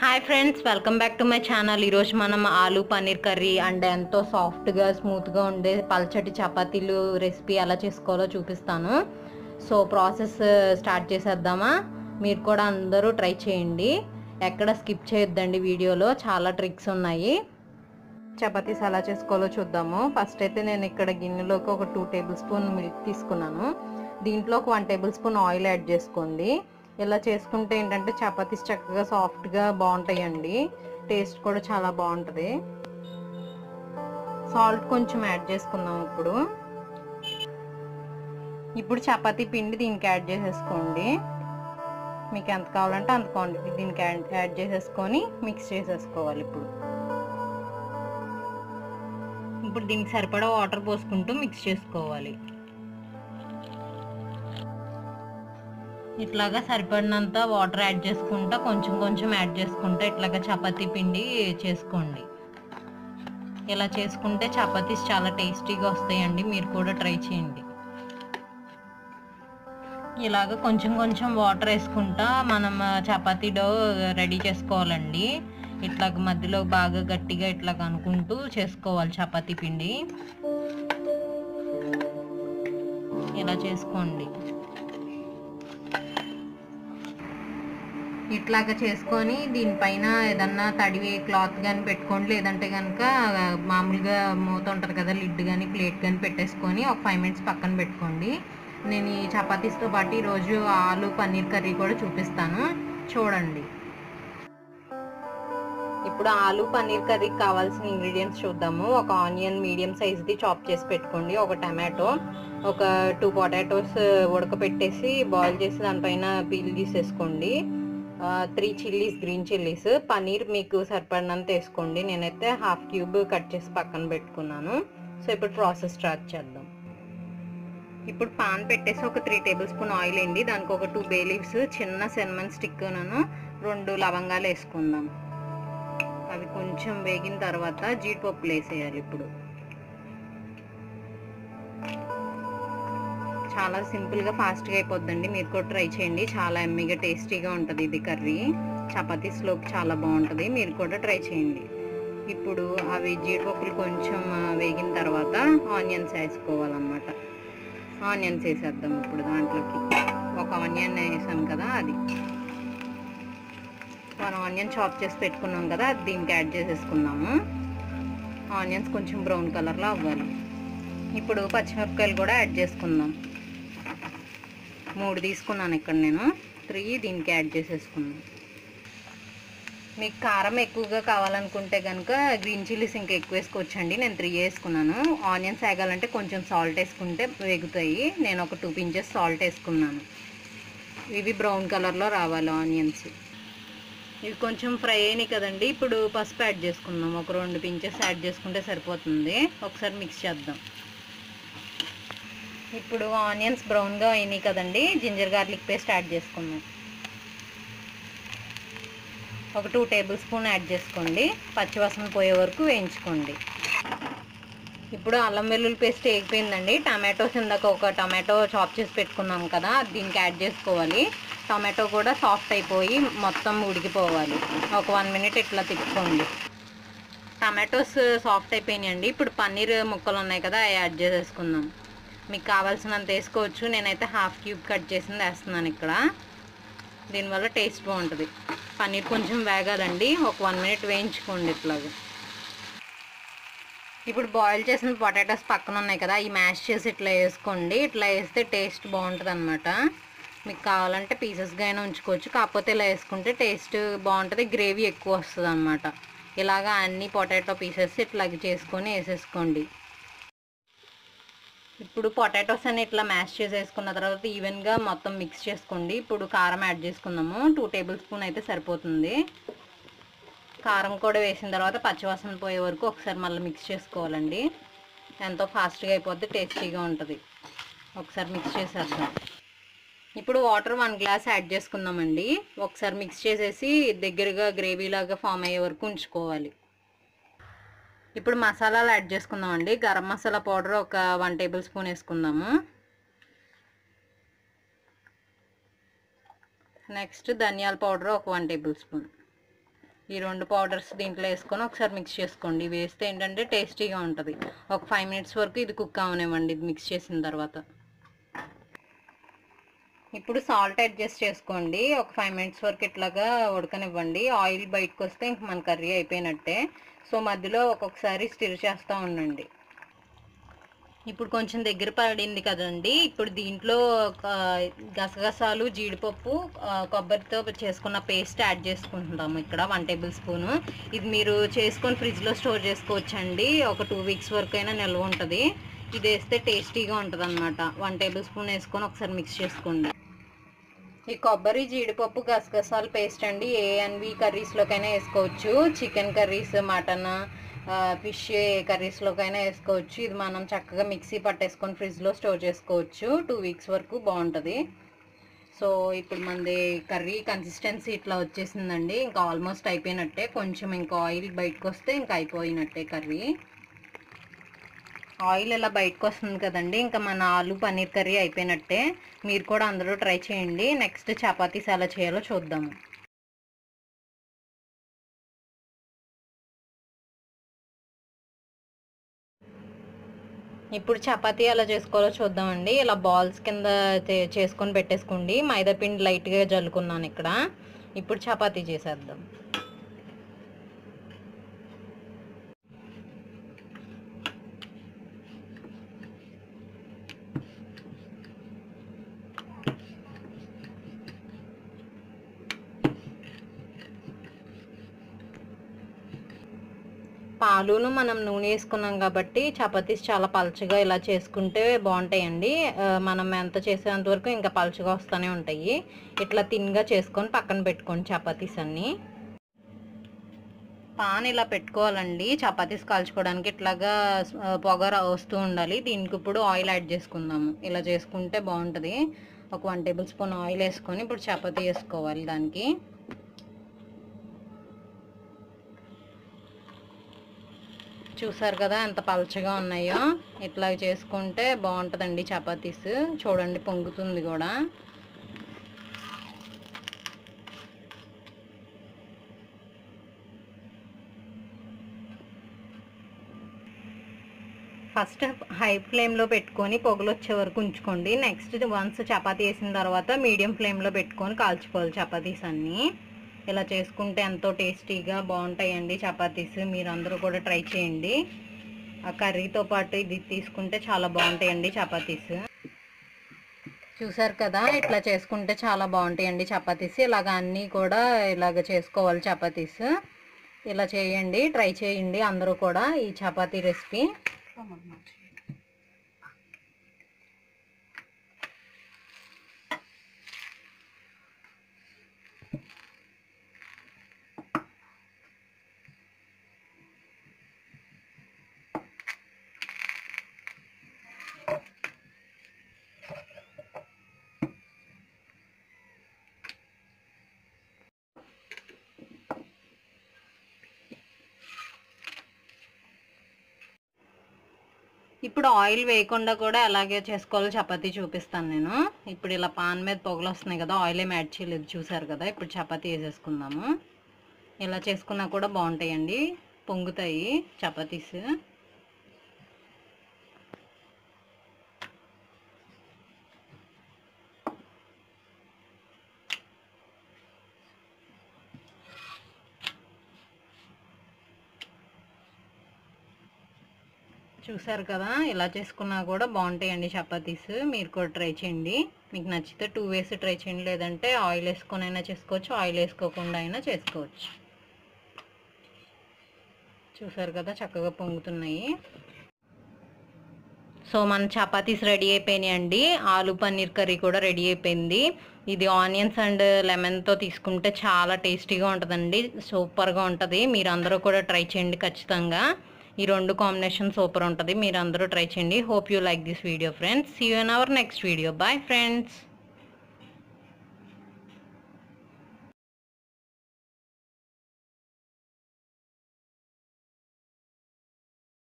hi friends welcome back to my channel ఈరోజు మనం ఆలు పన్నీర్ కర్రీ అండ్ ఎంతో సాఫ్ట్గా స్మూత్గా ఉండే పల్చటి చపాతీలు రెసిపీ ఎలా చేసుకోవాలో చూపిస్తాను సో ప్రాసెస్ స్టార్ట్ చేసేద్దామా మీరు కూడా అందరూ ట్రై చేయండి ఎక్కడ స్కిప్ చేయొద్దండి వీడియోలో చాలా ట్రిక్స్ ఉన్నాయి చపాతీస్ ఎలా చేసుకోవాలో చూద్దాము ఫస్ట్ అయితే నేను ఇక్కడ గిన్నెలోకి ఒక టూ టేబుల్ స్పూన్ మిల్క్ తీసుకున్నాను దీంట్లో ఒక one tablespoon oil add చేసుకోండి ఇలా చేసుకుంటే ఏంటంటే చపాతీస్ చక్కగా సాఫ్ట్గా బాగుంటాయండి టేస్ట్ కూడా చాలా బాగుంటుంది సాల్ట్ కొంచెం యాడ్ చేసుకుందాం ఇప్పుడు ఇప్పుడు చపాతీ పిండి దీనికి యాడ్ చేసేసుకోండి మీకు ఎంత కావాలంటే అంత క్వాంటిటీ దీనికి యాడ్ యాడ్ చేసేసుకొని మిక్స్ చేసేసుకోవాలి ఇప్పుడు ఇప్పుడు దీనికి సరిపడా వాటర్ పోసుకుంటూ మిక్స్ చేసుకోవాలి ఇట్లాగా సరిపడినంత వాటర్ యాడ్ చేసుకుంటా కొంచెం కొంచెం యాడ్ చేసుకుంటా ఇట్లాగా చపాతీ పిండి చేసుకోండి ఇలా చేసుకుంటే చపాతీస్ చాలా టేస్టీగా వస్తాయండి మీరు కూడా ట్రై చేయండి ఇలాగ కొంచెం కొంచెం వాటర్ వేసుకుంటా మనం చపాతీ డో రెడీ చేసుకోవాలండి ఇట్లాగ మధ్యలో బాగా గట్టిగా ఇట్లాగ అనుకుంటూ చేసుకోవాలి చపాతీ పిండి ఇలా చేసుకోండి ఇట్లాగా చేసుకొని దీనిపైన ఏదన్నా తడివి క్లాత్ కానీ పెట్టుకోండి లేదంటే కనుక మామూలుగా మూత ఉంటుంది కదా లిడ్ కానీ ప్లేట్ కానీ పెట్టేసుకొని ఒక ఫైవ్ మినిట్స్ పక్కన పెట్టుకోండి నేను ఈ చపాతీస్తో పాటు ఈరోజు ఆలు పన్నీర్ కర్రీ కూడా చూపిస్తాను చూడండి ఇప్పుడు ఆలు పన్నీర్ కర్రీకి కావాల్సిన ఇంగ్రీడియంట్స్ చూద్దాము ఒక ఆనియన్ మీడియం సైజ్ది చాప్ చేసి పెట్టుకోండి ఒక టమాటో ఒక టూ పొటాటోస్ ఉడకపెట్టేసి బాయిల్ చేసి దానిపైన పీల్ తీసేసుకోండి three chillies green chillies paneer మీకు సరిపడినంత వేసుకోండి నేనైతే హాఫ్ క్యూబ్ కట్ చేసి పక్కన పెట్టుకున్నాను సో ఇప్పుడు ప్రాసెస్ స్టార్ట్ చేద్దాం ఇప్పుడు పాన్ పెట్టేసి ఒక త్రీ టేబుల్ స్పూన్ ఆయిల్ వేయండి దానికి ఒక టూ బే లీవ్స్ చిన్న సెన్మన్ స్టిక్ నను రెండు లవంగాలు వేసుకుందాం అవి కొంచెం వేగిన తర్వాత జీడిపప్పులు వేసేయాలి ఇప్పుడు చాలా సింపుల్గా ఫాస్ట్గా అయిపోద్దండి మీరు కూడా ట్రై చేయండి చాలా ఎమ్మిగా టేస్టీగా ఉంటుంది ఇది కర్రీ చపాతీస్లోకి చాలా బాగుంటుంది మీరు కూడా ట్రై చేయండి ఇప్పుడు అవి జీడిపప్పులు కొంచెం వేగిన తర్వాత ఆనియన్స్ వేసుకోవాలన్నమాట ఆనియన్స్ వేసేద్దాం ఇప్పుడు దాంట్లోకి ఒక ఆనియన్ వేసాం కదా అది మనం ఆనియన్ చాప్ చేసి పెట్టుకున్నాం కదా అది దీనికి యాడ్ చేసేసుకున్నాము ఆనియన్స్ కొంచెం బ్రౌన్ కలర్లో అవ్వాలి ఇప్పుడు పచ్చిమిరపకాయలు కూడా యాడ్ చేసుకుందాం మూడు తీసుకున్నాను ఇక్కడ నేను త్రీ దీనికి యాడ్ చేసేసుకున్నాను మీకు కారం ఎక్కువగా కావాలనుకుంటే కనుక గ్రీన్ చిల్లీస్ ఇంకా ఎక్కువ వేసుకోవచ్చండి నేను త్రీ వేసుకున్నాను ఆనియన్స్ వేగాలంటే కొంచెం సాల్ట్ వేసుకుంటే వేగుతాయి నేను ఒక టూ పించెస్ సాల్ట్ వేసుకున్నాను ఇవి బ్రౌన్ కలర్లో రావాలి ఆనియన్స్ ఇవి కొంచెం ఫ్రై అయినాయి కదండి ఇప్పుడు పసుపు యాడ్ చేసుకుందాం ఒక రెండు పించెస్ యాడ్ చేసుకుంటే సరిపోతుంది ఒకసారి మిక్స్ చేద్దాం ఇప్పుడు ఆనియన్స్ బ్రౌన్గా అయినాయి కదండి జింజర్ గార్లిక్ పేస్ట్ యాడ్ చేసుకుందాం ఒక టూ టేబుల్ స్పూన్ యాడ్ చేసుకోండి పచ్చివాసన పోయే వరకు వేయించుకోండి ఇప్పుడు అల్లం వెల్లుల్లి పేస్ట్ వేగిపోయిందండి టమాటోస్ ఇందాక ఒక టమాటో చాప్ చేసి పెట్టుకున్నాం కదా దీనికి యాడ్ చేసుకోవాలి టమాటో కూడా సాఫ్ట్ అయిపోయి మొత్తం ఉడికిపోవాలి ఒక వన్ మినిట్ ఇట్లా తిప్పుకోండి టమాటోస్ సాఫ్ట్ అయిపోయినాయండి ఇప్పుడు పన్నీర్ ముక్కలు ఉన్నాయి కదా అవి యాడ్ చేసేసుకుందాం మీకు కావాల్సినంత వేసుకోవచ్చు నేనైతే హాఫ్ క్యూబ్ కట్ చేసింది వేస్తున్నాను ఇక్కడ దీనివల్ల టేస్ట్ బాగుంటుంది పన్నీర్ కొంచెం వేగాలండి ఒక వన్ మినిట్ వేయించుకోండి ఇట్లాగా ఇప్పుడు బాయిల్ చేసిన పొటాటోస్ పక్కన ఉన్నాయి కదా ఈ మ్యాష్ చేసి ఇట్లా వేసుకోండి ఇట్లా వేస్తే టేస్ట్ బాగుంటుంది అనమాట మీకు కావాలంటే పీసెస్గా అయినా ఉంచుకోవచ్చు కాకపోతే ఇలా వేసుకుంటే టేస్ట్ బాగుంటుంది గ్రేవీ ఎక్కువ వస్తుంది అనమాట ఇలాగా అన్ని పొటాటో పీసెస్ ఇట్లా చేసుకొని వేసేసుకోండి ఇప్పుడు పొటాటోస్ అని ఇట్లా మ్యాష్ చేసేసుకున్న తర్వాత ఈవెన్గా మొత్తం మిక్స్ చేసుకోండి ఇప్పుడు కారం యాడ్ చేసుకుందాము టూ టేబుల్ స్పూన్ అయితే సరిపోతుంది కారం కూడా వేసిన తర్వాత పచ్చివాసన పోయే వరకు ఒకసారి మళ్ళీ మిక్స్ చేసుకోవాలండి ఎంతో ఫాస్ట్గా అయిపోద్ది టేస్టీగా ఉంటుంది ఒకసారి మిక్స్ చేసేద్దాం ఇప్పుడు వాటర్ వన్ గ్లాస్ యాడ్ చేసుకుందామండి ఒకసారి మిక్స్ చేసేసి దగ్గరగా గ్రేవీ లాగా ఫామ్ అయ్యే వరకు ఉంచుకోవాలి ఇప్పుడు మసాలాలు యాడ్ చేసుకుందామండి గరం మసాలా పౌడర్ ఒక వన్ టేబుల్ స్పూన్ వేసుకుందాము నెక్స్ట్ ధనియాల పౌడర్ ఒక వన్ టేబుల్ స్పూన్ ఈ రెండు పౌడర్స్ దీంట్లో వేసుకొని ఒకసారి మిక్స్ చేసుకోండి ఇవి వేస్తే ఏంటంటే టేస్టీగా ఉంటుంది ఒక ఫైవ్ మినిట్స్ వరకు ఇది కుక్ అవనివ్వండి ఇది మిక్స్ చేసిన తర్వాత ఇప్పుడు సాల్ట్ అడ్జస్ట్ చేసుకోండి ఒక ఫైవ్ మినిట్స్ వరకు ఇట్లాగా ఉడకనివ్వండి ఆయిల్ బయటకు వస్తే ఇంక మన కర్రీ అయిపోయినట్టే సో మధ్యలో ఒక్కొక్కసారి స్టిర్ చేస్తూ ఉండండి ఇప్పుడు కొంచెం దగ్గర పడింది కదండి ఇప్పుడు దీంట్లో ఒక గసగసాలు జీడిపప్పు ఆ, కొబ్బరితో చేసుకున్న పేస్ట్ యాడ్ చేసుకుంటున్నాము ఇక్కడ వన్ టేబుల్ స్పూను ఇది మీరు చేసుకొని ఫ్రిడ్జ్లో స్టోర్ చేసుకోవచ్చండి ఒక టూ వీక్స్ వరకు అయినా నిల్వ ఉంటుంది ఇది వేస్తే టేస్టీగా ఉంటుంది అనమాట వన్ టేబుల్ స్పూన్ వేసుకొని ఒకసారి మిక్స్ చేసుకోండి ఈ కొబ్బరి జీడిపప్పు గసగసాల పేస్ట్ అండి ఏ అన్వి కర్రీస్లోకైనా వేసుకోవచ్చు చికెన్ కర్రీస్ మటన్ ఫిష్ ఏ కర్రీస్లోకైనా వేసుకోవచ్చు ఇది మనం చక్కగా మిక్సీ పట్టేసుకొని ఫ్రిడ్జ్లో స్టోర్ చేసుకోవచ్చు టూ వీక్స్ వరకు బాగుంటుంది సో ఇప్పుడు మనది కర్రీ కన్సిస్టెన్సీ ఇట్లా వచ్చేసిందండి ఇంకా ఆల్మోస్ట్ అయిపోయినట్టే కొంచెం ఇంకా ఆయిల్ బయటకు వస్తే ఇంకా అయిపోయినట్టే కర్రీ ఆయిల్ ఇలా బయటకు వస్తుంది కదండి ఇంకా మన ఆలు పన్నీర్ కర్రీ అయిపోయినట్టే మీరు కూడా అందరూ ట్రై చేయండి నెక్స్ట్ చపాతీస్ ఎలా చేయాలో చూద్దాము ఇప్పుడు చపాతీ ఎలా చేసుకోవాలో చూద్దామండి ఇలా బాల్స్ కింద చే- చేసుకొని పెట్టేసుకోండి మైదా పిండి లైట్గా జల్లుకున్నాను ఇక్కడ ఇప్పుడు చపాతీ చేసేద్దాం పాలును మనం నూనె వేసుకున్నాం కాబట్టి చపాతీస్ చాలా పలచగా ఇలా చేసుకుంటే బాగుంటాయండి ఆ, మనం ఎంత చేసేంత వరకు ఇంకా పలచగా వస్తూనే ఉంటాయి ఇట్లా తిన్గా చేసుకొని పక్కన పెట్టుకోండి చపాతీస్ అన్నీ పాన్ ఇలా పెట్టుకోవాలండి చపాతీస్ కాల్చుకోవడానికి ఇట్లాగా ఆ, పొగ రా- వస్తూ ఉండాలి దీనికి ఇప్పుడు ఆయిల్ యాడ్ చేసుకుందాము ఇలా చేసుకుంటే బాగుంటుంది ఒక వన్ టేబుల్ స్పూన్ ఆయిల్ వేసుకొని ఇప్పుడు చపాతీ వేసుకోవాలి దానికి చూసారు కదా ఎంత పలచగా ఉన్నాయో ఇట్లా చేసుకుంటే బాగుంటుందండి చపాతీస్ చూడండి పొంగుతుంది కూడా ఫస్ట్ హై ఫ్లేమ్లో పెట్టుకొని పొగలు వచ్చే వరకు ఉంచుకోండి నెక్స్ట్ వన్స్ చపాతీ వేసిన తర్వాత మీడియం ఫ్లేమ్లో పెట్టుకొని కాల్చుకోవాలి చపాతీస్ అన్నీ ఇలా చేసుకుంటే ఎంతో టేస్టీగా బాగుంటాయండి చపాతీస్ మీరు అందరూ కూడా ట్రై చేయండి ఆ కర్రీతో పాటు ఇది తీసుకుంటే చాలా బాగుంటాయండి చపాతీస్ చూసారు కదా ఇట్లా చేసుకుంటే చాలా బాగుంటాయండి చపాతీస్ ఇలాగ అన్నీ కూడా ఇలాగ చేసుకోవాలి చపాతీస్ ఇలా చేయండి ట్రై చేయండి అందరూ కూడా ఈ చపాతీ రెసిపీ ఇప్పుడు ఆయిల్ వేయకుండా కూడా అలాగే చేసుకోవాలో చపాతీ చూపిస్తాను నేను ఇప్పుడు ఇలా పాన్ మీద పొగలు వస్తున్నాయి కదా ఆయిల్ ఏం యాడ్ చేయలేదు చూసారు కదా ఇప్పుడు చపాతీ వేసేసుకుందాము ఇలా చేసుకున్నా కూడా బాగుంటాయండి పొంగుతాయి చపాతీస్ చూసారు కదా ఇలా చేసుకున్నా కూడా బాగుంటాయండి చపాతీస్ మీరు కూడా ట్రై చేయండి మీకు నచ్చితే టూ వేసి ట్రై చేయండి లేదంటే ఆయిల్ వేసుకొని అయినా చేసుకోవచ్చు ఆయిల్ వేసుకోకుండా అయినా చేసుకోవచ్చు చూసారు కదా చక్కగా పొంగుతున్నాయి సో మన చపాతీస్ రెడీ అయిపోయినాయి అండి ఆలు పన్నీర్ కర్రీ కూడా రెడీ అయిపోయింది ఇది ఆనియన్స్ అండ్ లెమన్తో తీసుకుంటే చాలా టేస్టీగా ఉంటుందండి సూపర్గా ఉంటుంది మీరు అందరూ కూడా ట్రై చేయండి ఖచ్చితంగా ఈ రెండు కాంబినేషన్ సూపర్ ఉంటుంది మీరు అందరూ ట్రై చేయండి hope you like this video friends see you in our next video bye friends